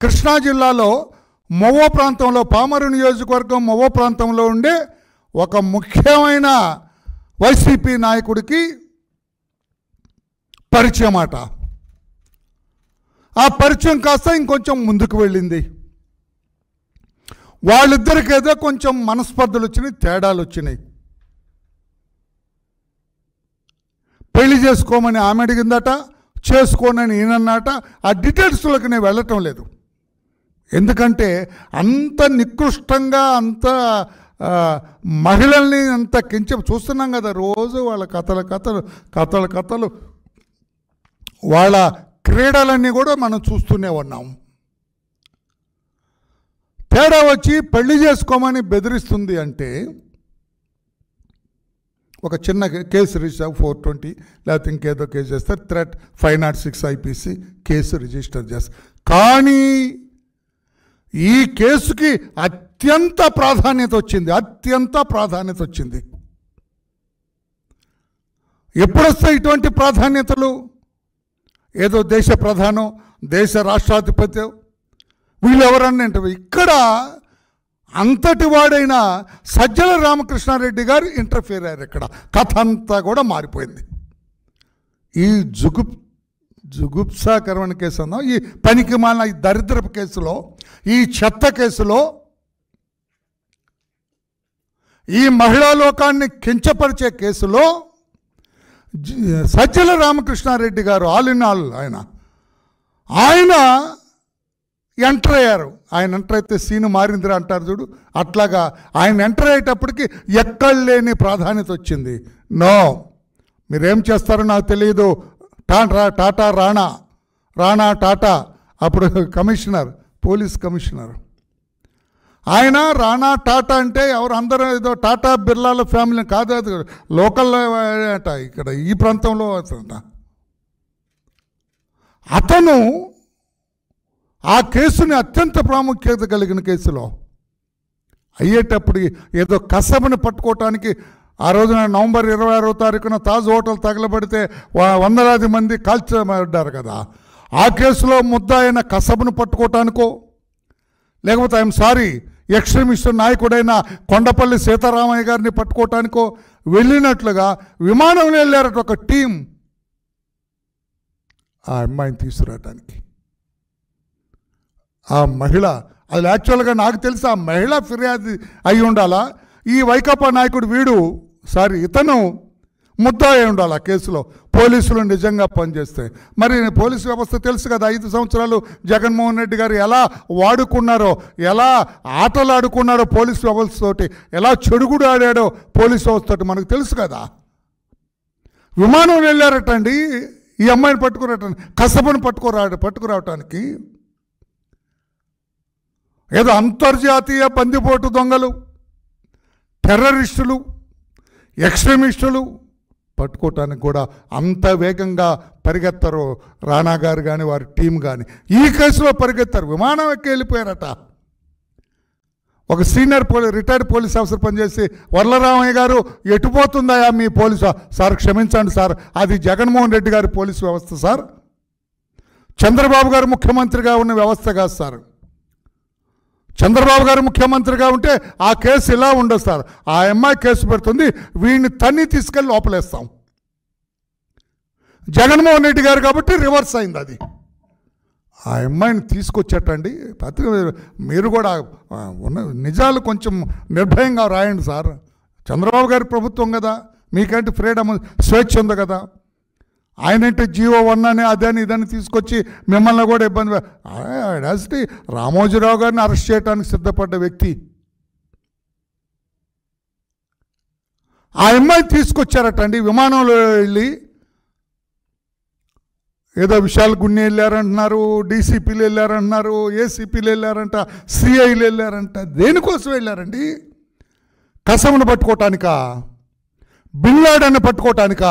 కృష్ణా జిల్లాలో మొవ్వ ప్రాంతంలో పామరు నియోజకవర్గం మొవ్వ ప్రాంతంలో ఉండే ఒక ముఖ్యమైన వైసీపీ నాయకుడికి పరిచయం అట ఆ పరిచయం కాస్త ఇంకొంచెం ముందుకు వెళ్ళింది వాళ్ళిద్దరికి ఏదో కొంచెం మనస్పర్ధలు వచ్చినాయి తేడాలు వచ్చినాయి పెళ్లి చేసుకోమని ఆమె అడిగిందట చేసుకోనని ఈయనన్నట ఆ డీటెయిల్స్లోకి నేను వెళ్ళటం లేదు ఎందుకంటే అంత నికృష్టంగా అంత ఆ, మహిళల్ని అంత కించ చూస్తున్నాం కదా రోజు వాళ్ళ కథల కథలు కథల కథలు వాళ్ళ క్రీడలన్నీ కూడా మనం చూస్తూనే ఉన్నాం తేడా వచ్చి పెళ్లి చేసుకోమని బెదిరిస్తుంది అంటే ఒక చిన్న కేసు రిజిస్టర్ ఫోర్ ట్వంటీ లేకపోతే ఇంకేదో కేసు చేస్తారు threat five not six IPC case register చేస్తారు కానీ ఈ కేసుకి అత్యంత ప్రాధాన్యత వచ్చింది అత్యంత ప్రాధాన్యత వచ్చింది ఎప్పుడొస్తాయి ఇటువంటి ప్రాధాన్యతలు ఏదో దేశ ప్రధానం దేశ రాష్ట్రాధిపతి వీళ్ళు ఎవరన్నా అంటే ఇక్కడ అంతటి వాడైన సజ్జల రామకృష్ణారెడ్డి గారు ఇంటర్ఫియర్ అయ్యారు ఇక్కడ కథ అంతా కూడా మారిపోయింది ఈ జుగుప్ జుగుప్సాకరమైన కేసు అన్నాం ఈ పనికి మాలిన ఈ దరిద్రపు కేసులో ఈ చెత్త కేసులో ఈ మహిళా లోకాన్ని కించపరిచే కేసులో జి- సజ్జల రామకృష్ణారెడ్డి గారు ఆల్ ఇన్ ఆల్ ఆయన ఆయన ఎంటర్ అయ్యారు ఆయన ఎంటర్ అయితే సీను మారిందిరా అంటారు చూడు అట్లాగా ఆయన ఎంటర్ అయ్యేటప్పటికి ఎక్కడ లేని ప్రాధాన్యత వచ్చింది నో మీరేం చేస్తారో నాకు తెలియదు టాటా టాటా రాణా రాణా టాటా అప్పుడు కమిషనర్ పోలీస్ కమిషనర్ ఆయన రాణా టాటా అంటే ఎవరు అందరూ ఏదో టాటా బిర్లాల ఫ్యామిలీ కాదు అది లోకల్ అట ఇక్కడ ఈ ప్రాంతంలో అతనంట అతను ఆ కేసుని అత్యంత ప్రాముఖ్యత కలిగిన కేసులో అయ్యేటప్పుడు ఏదో కసబని పట్టుకోవటానికి ఆ రోజున నవంబర్ ఇరవై ఆరో తారీఖున తాజ్ హోటల్ తగలబడితే వ- వందలాది మంది కాల్చబడ్డారు కదా ఆ కేసులో ముద్ద అయిన కసబను పట్టుకోవటానికో లేకపోతే ఐఎమ్ సారీ ఎక్స్ట్రీమిస్ట్ నాయకుడైన కొండపల్లి సీతారామయ్య గారిని పట్టుకోవటానికో వెళ్ళినట్లుగా విమానంలో వెళ్ళారట ఒక టీం ఆ అమ్మాయిని తీసుకురావటానికి ఆ మహిళ అది యాక్చువల్గా నాకు తెలిసి ఆ మహిళ ఫిర్యాదు అయి ఉండాలా ఈ వైకాపా నాయకుడు వీడు సారీ ఇతను ముద్దా అయి ఉండాలి ఆ కేసులో పోలీసులు నిజంగా పనిచేస్తే మరి పోలీసు వ్యవస్థ తెలుసు కదా ఐదు సంవత్సరాలు జగన్మోహన్ రెడ్డి గారు ఎలా వాడుకున్నారో ఎలా ఆటలు ఆడుకున్నారో పోలీసు వ్యవస్థతోటి ఎలా చెడుగుడు ఆడాడో పోలీసు వ్యవస్థతోటి మనకు తెలుసు కదా విమానంలో వెళ్ళారటండి ఈ అమ్మాయిని పట్టుకురావటానికి కసబను పట్టుకురా పట్టుకురావటానికి ఏదో అంతర్జాతీయ బందిపోటు దొంగలు టెర్రరిస్టులు ఎక్స్ట్రీమిస్టులు పట్టుకోవటానికి కూడా అంత వేగంగా పరిగెత్తారు రాణా గారు కానీ వారి టీం కానీ ఈ కేసులో పరిగెత్తారు విమానం ఎక్కి వెళ్ళిపోయారట ఒక సీనియర్ పోలీ రిటైర్డ్ పోలీస్ ఆఫీసర్ పనిచేసి వరలరామయ్య గారు ఎటుపోతుందయా మీ పోలీసు సార్ క్షమించండి సార్ అది జగన్మోహన్ రెడ్డి గారి పోలీసు వ్యవస్థ సార్ చంద్రబాబు గారు ముఖ్యమంత్రిగా ఉన్న వ్యవస్థ కాదు సార్ చంద్రబాబు గారు ముఖ్యమంత్రిగా ఉంటే ఆ కేసు ఇలా ఉండదు సార్ ఆ అమ్మాయి కేసు పెడుతుంది వీడిని తన్ని తీసుకెళ్ళి లోపలేస్తాం జగన్మోహన్ రెడ్డి గారు కాబట్టి రివర్స్ అయింది అది ఆ అమ్మాయిని తీసుకొచ్చేటండి పత్రిక మీరు కూడా ఆ, ఉన్న నిజాలు కొంచెం నిర్భయంగా రాయండి సార్ చంద్రబాబు గారి ప్రభుత్వం కదా మీకంటే ఫ్రీడమ్ స్వేచ్ఛ ఉంది కదా ఆయనంటే జియో వన్ అని అదని ఇదని తీసుకొచ్చి మిమ్మల్ని కూడా ఇబ్బంది యాసిటీ రామోజీరావు గారిని అరెస్ట్ చేయడానికి సిద్ధపడ్డ వ్యక్తి ఆ అమ్మాయి తీసుకొచ్చారటండి విమానంలో వెళ్ళి ఏదో విశాల్ గున్ని వెళ్ళారంటున్నారు డీసీపీలు వెళ్ళారంటున్నారు ఏసీపీలు వెళ్ళారంట సిఐలు వెళ్ళారంట దేనికోసం వెళ్ళారండి కసమును పట్టుకోవటానికా బిల్లాడని పట్టుకోవటానికా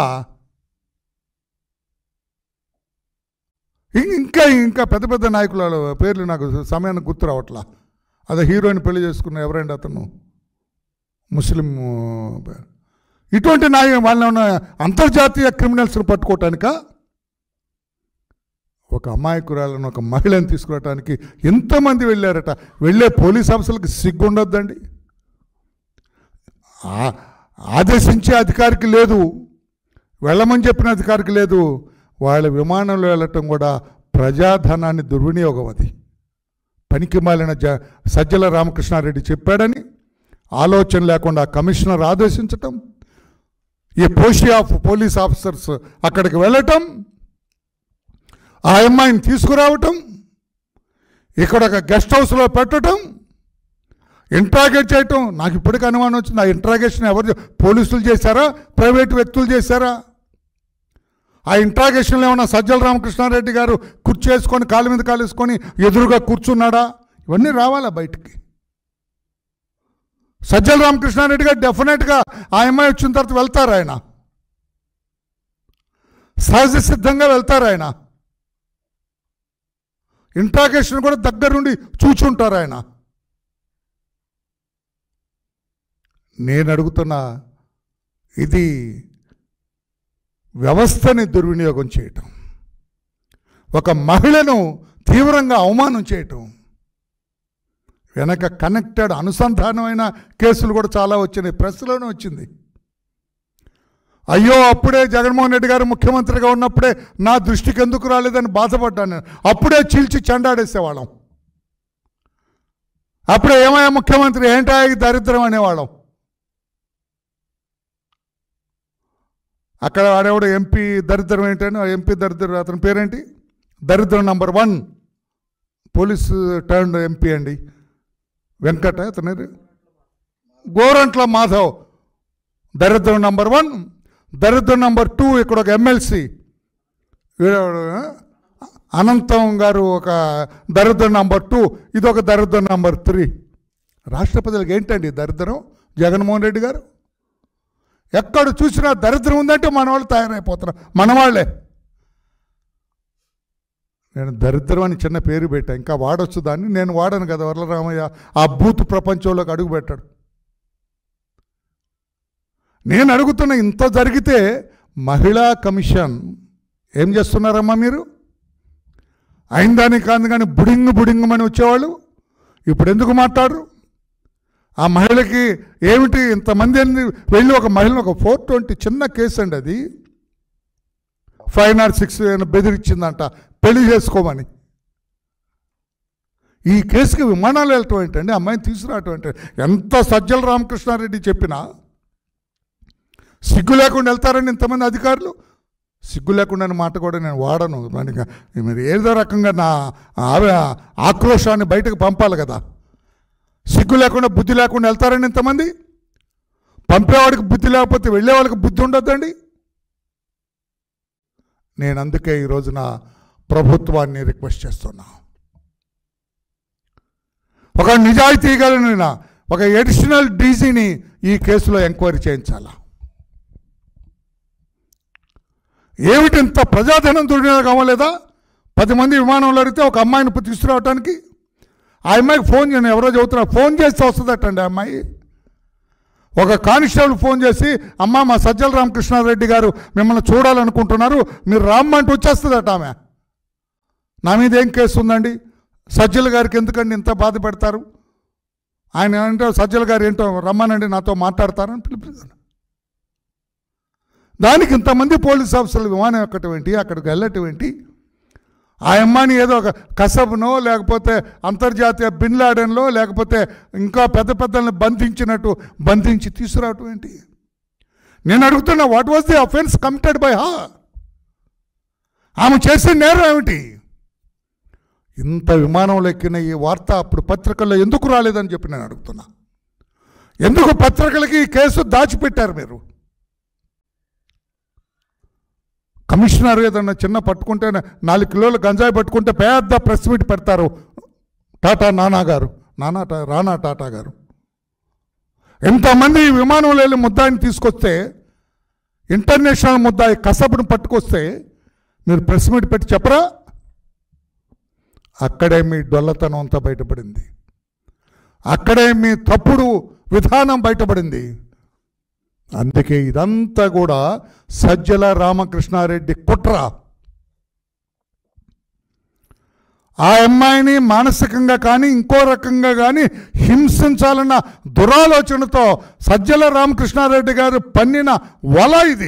ఇం- ఇంకా ఇంకా పెద్ద పెద్ద నాయకుల పేర్లు నాకు సమయానికి గుర్తు రావట్లా అదే హీరోయిన్ పెళ్లి చేసుకున్న ఎవరండి అతను ముస్లిం ఆ, ఇటువంటి నాయ వాళ్ళ ఉన్న అంతర్జాతీయ క్రిమినల్స్ని పట్టుకోవటానిక ఒక అమాయకురాలను ఒక మహిళను తీసుకురావడానికి ఎంతమంది వెళ్ళారట వెళ్ళే పోలీస్ ఆఫీసర్లకు సిగ్గుండొద్దండి ఆ- ఆదేశించే అధికారికి లేదు వెళ్ళమని చెప్పిన అధికారికి లేదు వాళ్ళ విమానంలో వెళ్ళటం కూడా ప్రజాధనాన్ని దుర్వినియోగం అది పనికి మాలిన జ సజ్జల రామకృష్ణారెడ్డి చెప్పాడని ఆలోచన లేకుండా కమిషనర్ ఆదేశించటం ఈ పోషి ఆఫ్ పోలీస్ ఆఫీసర్స్ అక్కడికి వెళ్ళటం ఆ అమ్మాయిని తీసుకురావటం ఇక్కడ ఒక గెస్ట్ హౌస్లో పెట్టడం ఇంట్రాగేట్ చేయటం నాకు ఇప్పటికీ అనుమానం వచ్చింది ఆ ఇంట్రాగేషన్ ఎవరు చే- పోలీసులు చేశారా ప్రైవేట్ వ్యక్తులు చేశారా ఆ ఇంట్రాగేషన్లో ఏమన్నా సజ్జల రామకృష్ణారెడ్డి గారు కుర్చీ వేసుకొని కాలు మీద కాలు వేసుకొని ఎదురుగా కూర్చున్నాడా ఇవన్నీ రావాలా బయటికి సజ్జల రామకృష్ణారెడ్డి గారు డెఫినెట్గా ఆ అమ్మాయి వచ్చిన తర్వాత వెళ్తారు ఆయన సహజ సిద్ధంగా వెళ్తారు ఆయన ఇంట్రాగేషన్ కూడా దగ్గరుండి చూచుంటారు ఆయన నేను అడుగుతున్న ఇది వ్యవస్థని దుర్వినియోగం చేయటం ఒక మహిళను తీవ్రంగా అవమానం చేయటం వెనక కనెక్టెడ్ అనుసంధానమైన కేసులు కూడా చాలా వచ్చినాయి ప్రెస్లోనే వచ్చింది అయ్యో అప్పుడే జగన్మోహన్ రెడ్డి గారు ముఖ్యమంత్రిగా ఉన్నప్పుడే నా దృష్టికి ఎందుకు రాలేదని బాధపడ్డాను నేను అప్పుడే చీల్చి చెండాడేసేవాళ్ళం అప్పుడే ఏమయ్యా ముఖ్యమంత్రి ఏంటా ఈ దరిద్రం అనేవాళ్ళం అక్కడ ఆడేవాడు ఎంపీ దరిద్రం ఏంటని ఆ ఎంపీ దరిద్రం అతని పేరేంటి దరిద్రం number one police turn MP అండి వెంకట అతని గోరంట్ల మాధవ్ దరిద్రం నంబర్ వన్ దరిద్రం నంబర్ టూ ఇక్కడ ఒక ఎమ్మెల్సీ వీడెవడు, ఆ? అనంతం గారు ఒక దరిద్రం నంబర్ టూ ఇది ఒక దరిద్రం నంబర్ త్రీ రాష్ట్రపతులకు ఏంటండి దరిద్రం జగన్మోహన్ రెడ్డి గారు ఎక్కడ చూసినా దరిద్రం ఉందంటే మన వాళ్ళు తయారైపోతున్నారు మన వాళ్ళే నేను దరిద్రం అని చిన్న పేరు పెట్టా ఇంకా వాడొచ్చు దాన్ని నేను వాడను కదా వరలరామయ్య ఆ బూత్ ప్రపంచంలోకి అడుగు పెట్టాడు నేను అడుగుతున్న ఇంత జరిగితే మహిళా కమిషన్ ఏం చేస్తున్నారమ్మా మీరు అయిందానికి కాదు కానీ బుడింగు బుడింగుమని వచ్చేవాళ్ళు ఇప్పుడు ఎందుకు మాట్లాడరు ఆ మహిళకి ఏమిటి ఇంతమంది ఎన్ని వెళ్ళి ఒక మహిళను ఒక ఫోర్ ట్వంటీ చిన్న కేసు అండి అది ఫైవ్ నాట్ సిక్స్ బెదిరించిందంట పెళ్లి చేసుకోమని ఈ కేసుకి విమానాలు వెళ్ళటం ఏంటండి అమ్మాయిని తీసుకురావటం ఏంటి ఎంత సజ్జల రామకృష్ణారెడ్డి చెప్పినా సిగ్గు లేకుండా వెళ్తారండి ఇంతమంది అధికారులు సిగ్గు లేకుండా అనే మాట కూడా నేను వాడను మరి ఇంకా మీరు ఏదో రకంగా నా ఆవే- ఆక్రోశాన్ని బయటకు పంపాలి కదా సిగ్గు లేకుండా బుద్ధి లేకుండా వెళ్తారండి ఇంతమంది పంపేవాడికి బుద్ధి లేకపోతే వెళ్ళేవాళ్ళకి బుద్ధి ఉండొద్దండి నేను అందుకే ఈ రోజున ప్రభుత్వాన్ని రిక్వెస్ట్ చేస్తున్నా ఒక నిజాయితీ కలిగిన ఒక ఎడిషనల్ డీజీని ఈ కేసులో ఎంక్వైరీ చేయించాలా ఏమిటి ఇంత ప్రజాధనం దుర్వినియోగం అవ్వలేదా పది మంది విమానంలో అడిగితే ఒక అమ్మాయిని తీసుకురావడానికి ఆ అమ్మాయికి ఫోన్ చేయను ఎవరో చెబుతున్నారు ఫోన్ చేస్తే వస్తుందటండి ఆ అమ్మాయి ఒక కానిస్టేబుల్ ఫోన్ చేసి అమ్మ మా సజ్జల రామకృష్ణారెడ్డి గారు మిమ్మల్ని చూడాలనుకుంటున్నారు మీరు రామ్మంటే వచ్చేస్తుందట ఆమె నా మీద ఏం కేసు ఉందండి సజ్జల గారికి ఎందుకండి ఇంత బాధ పెడతారు ఆయన ఏంటో సజ్జల గారు ఏంటో రమ్మనండి నాతో మాట్లాడతారని పిలిపిస్తాను దానికి ఇంతమంది పోలీస్ ఆఫీసర్లు విమానం ఎక్కటం ఏంటి అక్కడికి వెళ్ళటం ఏంటి ఆ అమ్మాయిని ఏదో ఒక కసబ్నో లేకపోతే అంతర్జాతీయ బిన్ లాడెన్లో లేకపోతే ఇంకా పెద్ద పెద్దల్ని బంధించినట్టు బంధించి తీసుకురావటం ఏంటి నేను అడుగుతున్నా what was the offence committed by హా ఆమె చేసిన నేరం ఏమిటి ఇంత విమానంలో ఎక్కిన ఈ వార్త అప్పుడు పత్రికల్లో ఎందుకు రాలేదని చెప్పి నేను అడుగుతున్నా ఎందుకు పత్రికలకి ఈ కేసు దాచిపెట్టారు మీరు కమిషనర్ ఏదన్నా చిన్న పట్టుకుంటే నాలుగు కిలోల గంజాయి పట్టుకుంటే పెద్ద ప్రెస్ మీట్ పెడతారు టాటా నానా గారు నానా టా రానా టాటా గారు ఎంతమంది ఈ విమానంలో వెళ్ళి ముద్దాయిని తీసుకొస్తే ఇంటర్నేషనల్ ముద్దాయి కసబుని పట్టుకొస్తే మీరు ప్రెస్ మీట్ పెట్టి చెప్పరా అక్కడే మీ డొల్లతనం అంతా బయటపడింది అక్కడే మీ తప్పుడు విధానం బయటపడింది అందుకే ఇదంతా కూడా సజ్జల రామకృష్ణారెడ్డి కుట్ర ఆ అమ్మాయిని మానసికంగా కానీ ఇంకో రకంగా కానీ హింసించాలన్న దురాలోచనతో సజ్జల రామకృష్ణారెడ్డి గారు పన్నిన వల ఇది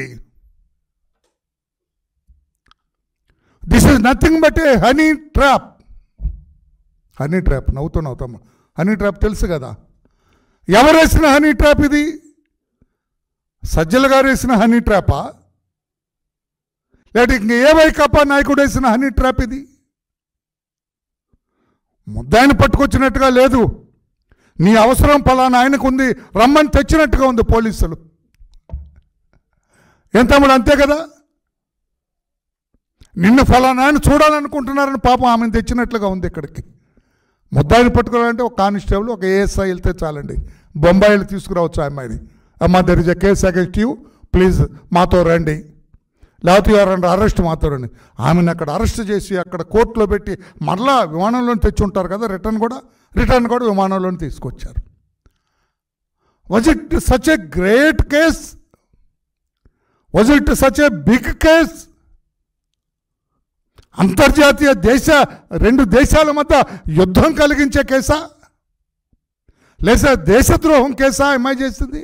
this is nothing but a honey trap honey trap నవ్వుతూ నవ్వుతాం హనీ ట్రాప్ తెలుసు కదా ఎవరు వేసిన హనీ ట్రాప్ ఇది సజ్జల గారు వేసిన హనీ ట్రాపా లేకపోతే ఇంక ఏ వైకాపా నాయకుడు వేసిన హనీ ట్రాప్ ఇది ముద్దాయిని పట్టుకొచ్చినట్టుగా లేదు నీ అవసరం పలానా ఆయనకు ఉంది రమ్మని తెచ్చినట్టుగా ఉంది పోలీసులు ఏం తమ్ముడు అంతే కదా నిన్ను ఫలానా ఆయన చూడాలనుకుంటున్నారని పాపం ఆమెను తెచ్చినట్లుగా ఉంది ఇక్కడికి ముద్దాయిని పట్టుకోవాలంటే ఒక కానిస్టేబుల్ ఒక ఏఎస్ఐ వెళ్తే చాలండి బొంబాయిలు తీసుకురావచ్చు ఆ అమ్మాయిని అమ్మ there is a case against you please మాతో రండి లేకపోతే ఎవరన్నా అరెస్ట్ మాతో రండి ఆమెను అక్కడ అరెస్ట్ చేసి అక్కడ కోర్టులో పెట్టి మరలా విమానంలో తెచ్చి ఉంటారు కదా రిటర్న్ కూడా రిటర్న్ కూడా విమానంలో తీసుకొచ్చారు was it such a great case was it such a big case అంతర్జాతీయ దేశ రెండు దేశాల మధ్య యుద్ధం కలిగించే కేసా లేదా దేశద్రోహం కేసా అమ్మాయి చేసింది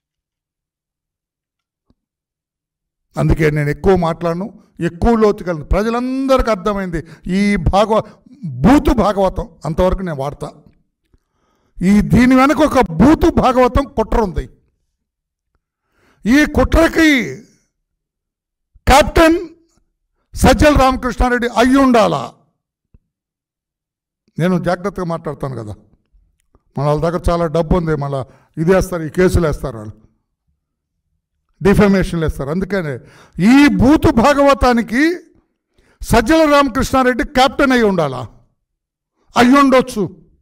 అందుకే నేను ఎక్కువ మాట్లాడను ఎక్కువ లోతుకెళ్ళను ప్రజలందరికీ అర్థమైంది ఈ భాగవ బూతు భాగవతం అంతవరకు నేను వాడతా ఈ దీని వెనక ఒక బూతు భాగవతం కుట్ర ఉంది ఈ కుట్రకి కెప్టెన్ సజ్జల రామకృష్ణారెడ్డి అయ్యి ఉండాలా నేను జాగ్రత్తగా మాట్లాడతాను కదా మన వాళ్ళ దగ్గర చాలా డబ్బు ఉంది మళ్ళీ ఇది వేస్తారు ఈ కేసులు వేస్తారు వాళ్ళు డిఫమేషన్లు వేస్తారు అందుకనే ఈ బూతు భాగవతానికి సజ్జల రామకృష్ణారెడ్డి కెప్టెన్ అయి ఉండాలా అయి ఉండొచ్చు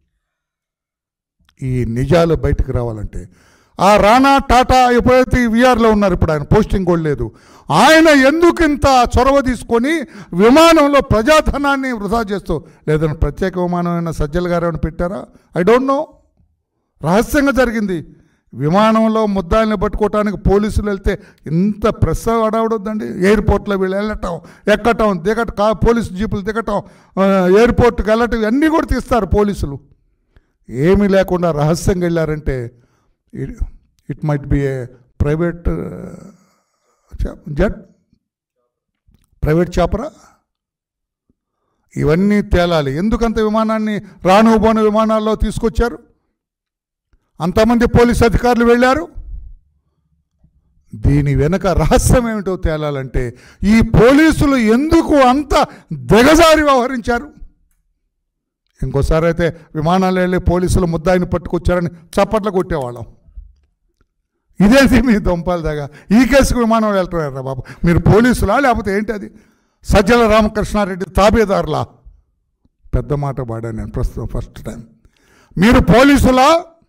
ఈ నిజాలు బయటకు రావాలంటే ఆ రాణా టాటా ఎప్పుడైతే ఈ విఆర్లో ఉన్నారు ఇప్పుడు ఆయన పోస్టింగ్ కూడా లేదు ఆయన ఎందుకు ఇంత చొరవ తీసుకొని విమానంలో ప్రజాధనాన్ని వృధా చేస్తూ లేదంటే ప్రత్యేక విమానం అయినా సజ్జల గారు ఏమైనా పెట్టారా ఐ డోంట్ నో రహస్యంగా జరిగింది విమానంలో ముద్దాయిల్ని పట్టుకోవటానికి పోలీసులు వెళ్తే ఇంత ప్రెస్ అడవడొద్దండి ఎయిర్పోర్ట్లో వీళ్ళు వెళ్ళటం ఎక్కటం దిగట కా పోలీసు జీపులు దిగటం ఆ, ఎయిర్పోర్ట్కి వెళ్ళటం ఇవన్నీ కూడా తీస్తారు పోలీసులు ఏమీ లేకుండా రహస్యంగా వెళ్ళారంటే it might be a private jet private చాపరా ఇవన్నీ తేలాలి ఎందుకంత విమానాన్ని రాను పోను విమానాల్లో తీసుకొచ్చారు అంతమంది పోలీస్ అధికారులు వెళ్ళారు దీని వెనక రహస్యం ఏమిటో తేలాలంటే ఈ పోలీసులు ఎందుకు అంత దిగజారి వ్యవహరించారు ఇంకోసారి అయితే విమానాలు వెళ్ళి పోలీసులు ముద్దాయిని పట్టుకొచ్చారని చప్పట్లు కొట్టేవాళ్ళం ఇదేంటి మీ దొంపల దగ్గర ఈ కేసుకు విమానం వెళ్తున్నారా బాబు మీరు పోలీసులా లేకపోతే ఏంటి అది సజ్జల రామకృష్ణారెడ్డి తాబేదారులా పెద్ద మాట పాడాను నేను ప్రస్తుతం ఫస్ట్ టైం మీరు పోలీసులా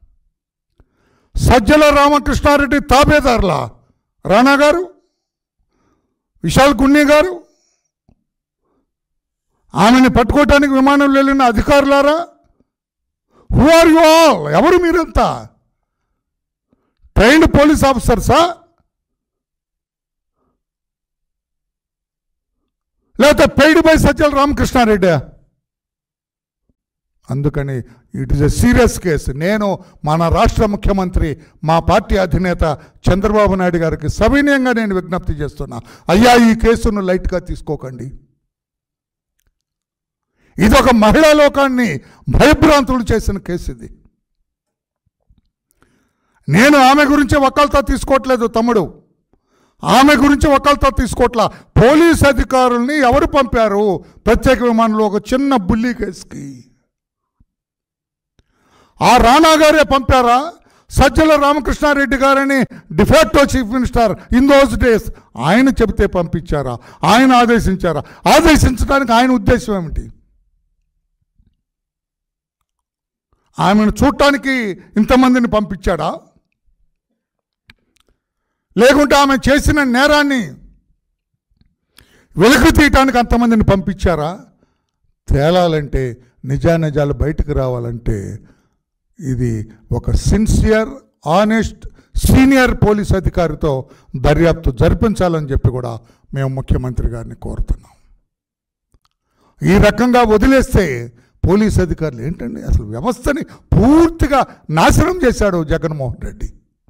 సజ్జల రామకృష్ణారెడ్డి తాబేదారులా రాణా గారు విశాల్ కున్ని గారు ఆమెని పట్టుకోవటానికి విమానంలో వెళ్ళిన అధికారులారా హూ ఆర్ యు ఆల్ ఎవరు మీరంతా ట్రైన్డ్ పోలీస్ ఆఫీసర్సా లేకపోతే పెయిడ్ బై సజ్జల రామకృష్ణారెడ్డి అందుకని it is a serious case నేను మన రాష్ట్ర ముఖ్యమంత్రి మా పార్టీ అధినేత చంద్రబాబు నాయుడు గారికి సవినయంగా నేను విజ్ఞప్తి చేస్తున్నా అయ్యా ఈ కేసును లైట్గా తీసుకోకండి ఇది ఒక మహిళా లోకాన్ని భయభ్రాంతులు చేసిన కేసు ఇది నేను ఆమె గురించి వకాల్తా తీసుకోవట్లేదు తమ్ముడు ఆమె గురించి వకాల్తా తీసుకోవట్లా పోలీస్ అధికారుల్ని ఎవరు పంపారు ప్రత్యేక విమానంలో ఒక చిన్న బుల్లి కేసుకి ఆ రాణా గారే పంపారా సజ్జల రామకృష్ణారెడ్డి గారని de facto chief minister in those days ఆయన చెబితే పంపించారా ఆయన ఆదేశించారా ఆదేశించడానికి ఆయన ఉద్దేశం ఏమిటి ఆమెను చూడటానికి ఇంతమందిని పంపించాడా లేకుంటే ఆమె చేసిన నేరాన్ని వెలుగు తీయటానికి అంతమందిని పంపించారా తేలాలంటే నిజానిజాలు బయటకు రావాలంటే ఇది ఒక సిన్సియర్ ఆనెస్ట్ సీనియర్ పోలీస్ అధికారితో దర్యాప్తు జరిపించాలని చెప్పి కూడా మేము ముఖ్యమంత్రి గారిని కోరుతున్నాం ఈ రకంగా వదిలేస్తే పోలీస్ అధికారులు ఏంటండి అసలు వ్యవస్థని పూర్తిగా నాశనం చేశాడు జగన్మోహన్ రెడ్డి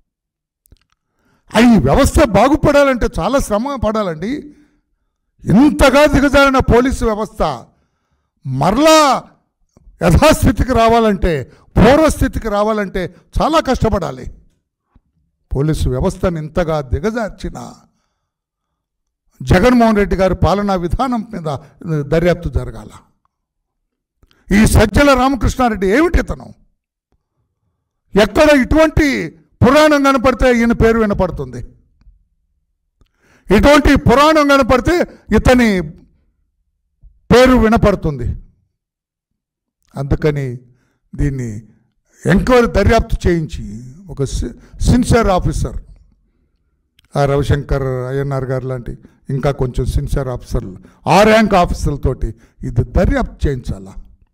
ఈ వ్యవస్థ బాగుపడాలంటే చాలా శ్రమ పడాలండి ఇంతగా దిగజారిన పోలీసు వ్యవస్థ మరలా యథాస్థితికి రావాలంటే పూర్వస్థితికి రావాలంటే చాలా కష్టపడాలి పోలీసు వ్యవస్థను ఇంతగా దిగజార్చిన జగన్మోహన్ రెడ్డి గారి పాలనా విధానం మీద దర్యాప్తు జరగాల ఈ సజ్జల రామకృష్ణారెడ్డి ఏమిటి ఇతను ఎక్కడ ఇటువంటి పురాణం కనపడితే ఈయన పేరు వినపడుతుంది ఇటువంటి పురాణం కనపడితే ఇతని పేరు వినపడుతుంది అందుకని దీన్ని ఎంక్వైరీ దర్యాప్తు చేయించి ఒక సిన్సియర్ ఆఫీసర్ ఆ రవిశంకర్ అయ్యన్నార్ గారు లాంటి ఇంకా కొంచెం సిన్సియర్ ఆఫీసర్లు ఆ ర్యాంక్ ఆఫీసర్లతోటి ఇది దర్యాప్తు చేయించాలా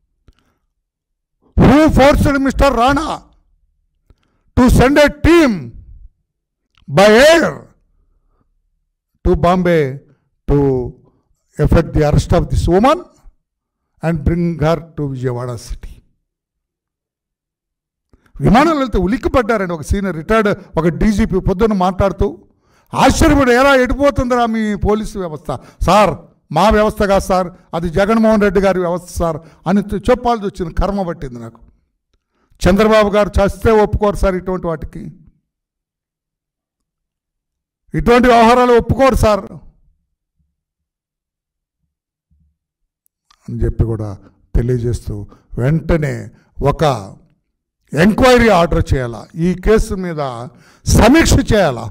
who forced mister Rana to send a team by air to Bombay to effect the arrest of this woman and bring her to Vijayawada city విమానంలో వెళ్తే ఉలిక్కిపడ్డారండి ఒక సీనియర్ రిటైర్డ్ ఒక డీజీపీ పొద్దున్న మాట్లాడుతూ ఆశ్చర్యపడి ఎలా ఎడిపోతుందిరా మీ పోలీసు వ్యవస్థ సార్ మా వ్యవస్థ కాదు సార్ అది జగన్మోహన్ రెడ్డి గారి వ్యవస్థ సార్ అని చెప్పాల్సి వచ్చింది కర్మ పట్టింది నాకు చంద్రబాబు గారు చస్తే ఒప్పుకోరు సార్ ఇటువంటి వాటికి ఇటువంటి వ్యవహారాలు ఒప్పుకోరు సార్ అని చెప్పి కూడా తెలియజేస్తూ వెంటనే ఒక ఎంక్వైరీ ఆర్డర్ చేయాలా ఈ కేసు మీద సమీక్ష చేయాలా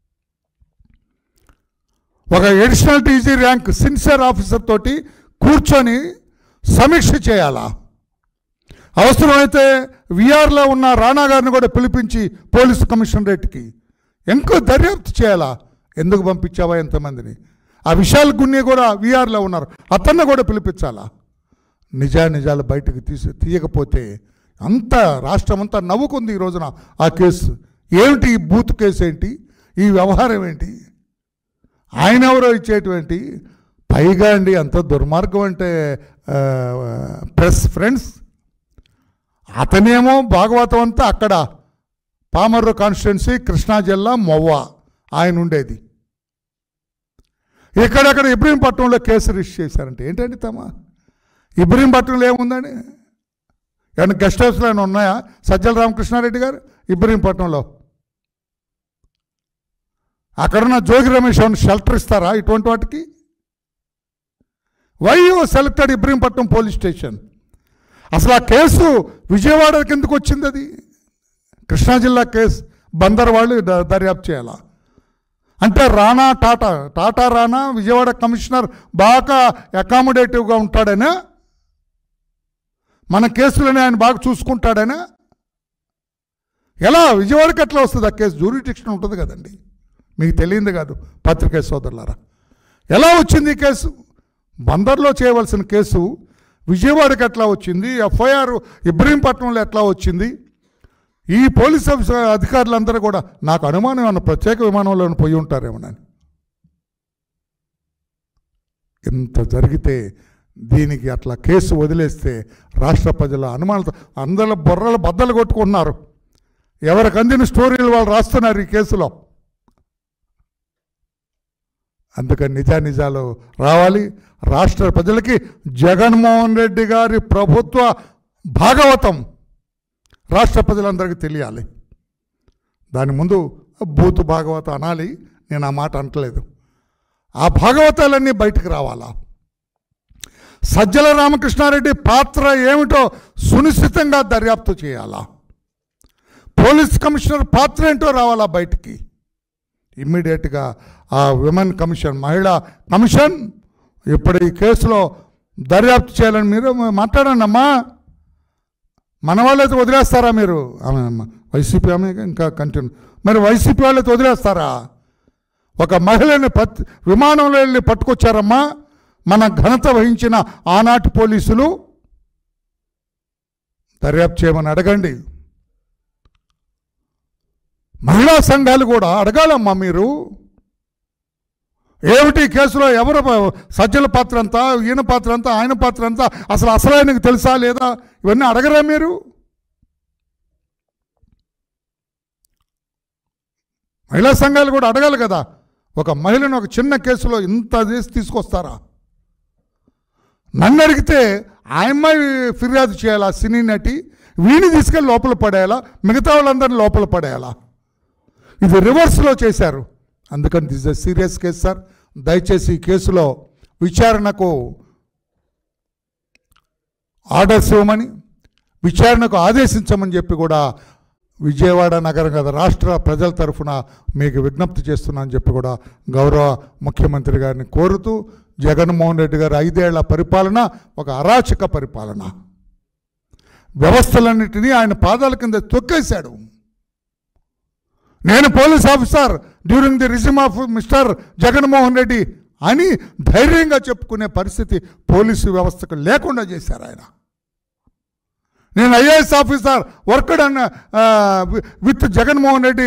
ఒక additional DG rank sincere officer తోటి కూర్చొని సమీక్ష చేయాలా అవసరమైతే విఆర్లో ఉన్న రాణా గారిని కూడా పిలిపించి పోలీసు కమిషనరేట్కి ఎంకో దర్యాప్తు చేయాలా ఎందుకు పంపించావా ఎంతమందిని ఆ విశాల్ గున్ని కూడా విఆర్లో ఉన్నారు అతన్ని కూడా పిలిపించాలా నిజా నిజాలు బయటకు తీసి తీయకపోతే అంత రాష్ట్రం అంతా నవ్వుకుంది ఈ రోజున ఆ కేసు ఏమిటి ఈ బూత్ కేసు ఏంటి ఈ వ్యవహారం ఏంటి ఆయన ఎవరో ఇచ్చేటువంటి పైగా అండి అంత దుర్మార్గం అంటే ఆ, ప్రెస్ ఫ్రెండ్స్ అతనేమో భాగవతం అంతా అక్కడ పామర్రు కాన్స్టిట్యున్సీ కృష్ణా జిల్లా మొవ్వ ఆయన ఉండేది ఇక్కడక్కడ ఇబ్రహీంపట్నంలో కేసు రిజిస్టర్ చేశారంటే ఏంటండి తమ ఇబ్రహీంపట్నంలో ఏముందండి ఏమన్నా గెస్ట్ హౌస్లో ఏమైనా ఉన్నాయా సజ్జల రామకృష్ణారెడ్డి గారు ఇబ్రహీంపట్నంలో అక్కడున్న జోగి రమేష్ ఏమైనా షెల్టర్ ఇస్తారా ఇటువంటి వాటికి why you selected Ibrahimpatnam police station అసలు ఆ కేసు విజయవాడకి ఎందుకు వచ్చింది అది కృష్ణా జిల్లా కేసు బందర్ వాళ్ళు ద- దర్యాప్తు చేయాలా అంటే రానా టాటా టాటా రానా విజయవాడ కమిషనర్ బాగా అకామిడేటివ్గా ఉంటాడనా మన కేసులని ఆయన బాగా చూసుకుంటాడనా ఎలా విజయవాడకి ఎట్లా వస్తుంది ఆ కేసు జూరిడిక్షన్ ఉంటుంది కదండి మీకు తెలియంది కాదు పత్రికా సోదరులారా ఎలా వచ్చింది ఈ కేసు బందర్లో చేయవలసిన కేసు విజయవాడకి ఎట్లా వచ్చింది ఎఫ్ఐఆర్ ఇబ్రహీంపట్నంలో ఎట్లా వచ్చింది ఈ పోలీస్ ఆఫీసర్ అధికారులందరూ కూడా నాకు అనుమానం ఏమన్నా ప్రత్యేక విమానంలో పోయి ఉంటారేమోనని ఇంత జరిగితే దీనికి అట్లా కేసు వదిలేస్తే రాష్ట్ర ప్రజల అనుమానాలతో అందరి బొర్రలు బద్దలు కొట్టుకుంటున్నారు ఎవరికి అందిన స్టోరీలు వాళ్ళు రాస్తున్నారు ఈ కేసులో అందుకని నిజానిజాలు రావాలి రాష్ట్ర ప్రజలకి జగన్మోహన్ రెడ్డి గారి ప్రభుత్వ భాగవతం రాష్ట్ర ప్రజలందరికీ తెలియాలి దాని ముందు బూతు భాగవతం అనాలి నేను ఆ మాట అంటలేదు ఆ భాగవతాలన్నీ బయటకు రావాలా సజ్జల రామకృష్ణారెడ్డి పాత్ర ఏమిటో సునిశ్చితంగా దర్యాప్తు చేయాలా పోలీస్ కమిషనర్ పాత్ర ఏంటో రావాలా బయటికి ఇమ్మీడియట్గా ఆ విమెన్ కమిషన్ మహిళా కమిషన్ ఇప్పుడు ఈ కేసులో దర్యాప్తు చేయాలని మీరు మాట్లాడండి అమ్మా మన వాళ్ళైతే వదిలేస్తారా మీరు ఆమె అమ్మ, వైసీపీ ఆమె ఇంకా కంటిన్యూ మరి వైసీపీ వాళ్ళైతే వదిలేస్తారా ఒక మహిళని పత్ విమానంలో వెళ్ళి పట్టుకొచ్చారమ్మా మన ఘనత వహించిన ఆనాటి పోలీసులు దర్యాప్తు చేయమని అడగండి మహిళా సంఘాలు కూడా అడగాలమ్మా మీరు ఏమిటి ఈ కేసులో ఎవరు ప- సజ్జల పాత్ర అంతా ఈయన పాత్ర అంతా ఆయన పాత్ర అంతా అసలు అసలు ఆయనకు తెలుసా లేదా ఇవన్నీ అడగరా మీరు మహిళా సంఘాలు కూడా అడగాలి కదా ఒక మహిళను ఒక చిన్న కేసులో ఇంత చేసి తీసుకొస్తారా నన్ను అడిగితే ఆ అమ్మాయి ఫిర్యాదు చేయాలా సినీ నటి వీడిని తీసుకెళ్ళి లోపల పడేయాలా మిగతా వాళ్ళందరినీ లోపల పడేయాలా ఇది రివర్స్లో చేశారు అందుకని this a serious case sir దయచేసి ఈ కేసులో విచారణకు ఆర్డర్స్ ఇవ్వమని విచారణకు ఆదేశించమని చెప్పి కూడా విజయవాడ నగరం కదా రాష్ట్ర ప్రజల తరఫున మీకు విజ్ఞప్తి చేస్తున్నా అని చెప్పి కూడా గౌరవ ముఖ్యమంత్రి గారిని కోరుతూ జగన్మోహన్ రెడ్డి గారి ఐదేళ్ల పరిపాలన ఒక అరాచక పరిపాలన వ్యవస్థలన్నిటినీ ఆయన పాదాల కింద తొక్కేశాడు నేను police officer during the regime of mister Jaganmohan Reddy అని ధైర్యంగా చెప్పుకునే పరిస్థితి పోలీసు వ్యవస్థకు లేకుండా చేశారు ఆయన నేను ఐఏఎస్ ఆఫీసర్ వర్క్డ్ అన్న విత్ జగన్మోహన్ రెడ్డి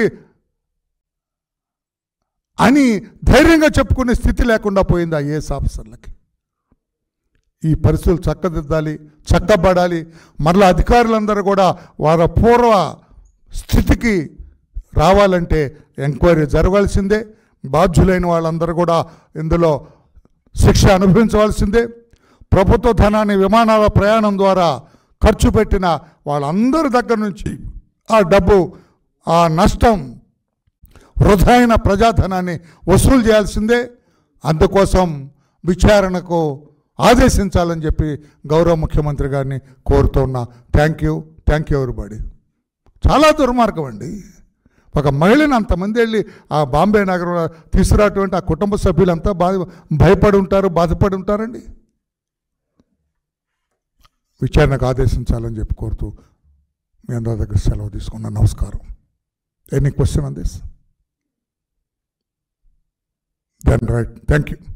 అని ధైర్యంగా చెప్పుకునే స్థితి లేకుండా పోయింది ఐఏఎస్ ఆఫీసర్లకి ఈ పరిస్థితులు చక్కదిద్దాలి చక్కబడాలి మరలా అధికారులందరూ కూడా వారి పూర్వ స్థితికి రావాలంటే ఎంక్వైరీ జరగాల్సిందే బాధ్యులైన వాళ్ళందరూ కూడా ఇందులో శిక్ష అనుభవించవలసిందే ప్రభుత్వ ధనాన్ని విమానాల ప్రయాణం ద్వారా ఖర్చు పెట్టిన వాళ్ళందరి దగ్గర నుంచి ఆ డబ్బు ఆ నష్టం వృధా అయిన ప్రజాధనాన్ని వసూలు చేయాల్సిందే అందుకోసం విచారణకు ఆదేశించాలని చెప్పి గౌరవ ముఖ్యమంత్రి గారిని కోరుతున్నా థ్యాంక్ యూ థ్యాంక్ యూ ఎవరిబడి చాలా దుర్మార్గం అండి ఒక మహిళని అంతమంది వెళ్ళి ఆ బాంబే నగరంలో తీసుకురాటువంటి ఆ కుటుంబ సభ్యులంతా బాధ భయపడి ఉంటారు బాధపడి ఉంటారండి విచారణకు ఆదేశించాలని చెప్పి కోరుతూ మీ అందరి దగ్గర సెలవు తీసుకున్నాను నమస్కారం any question on this then right thank you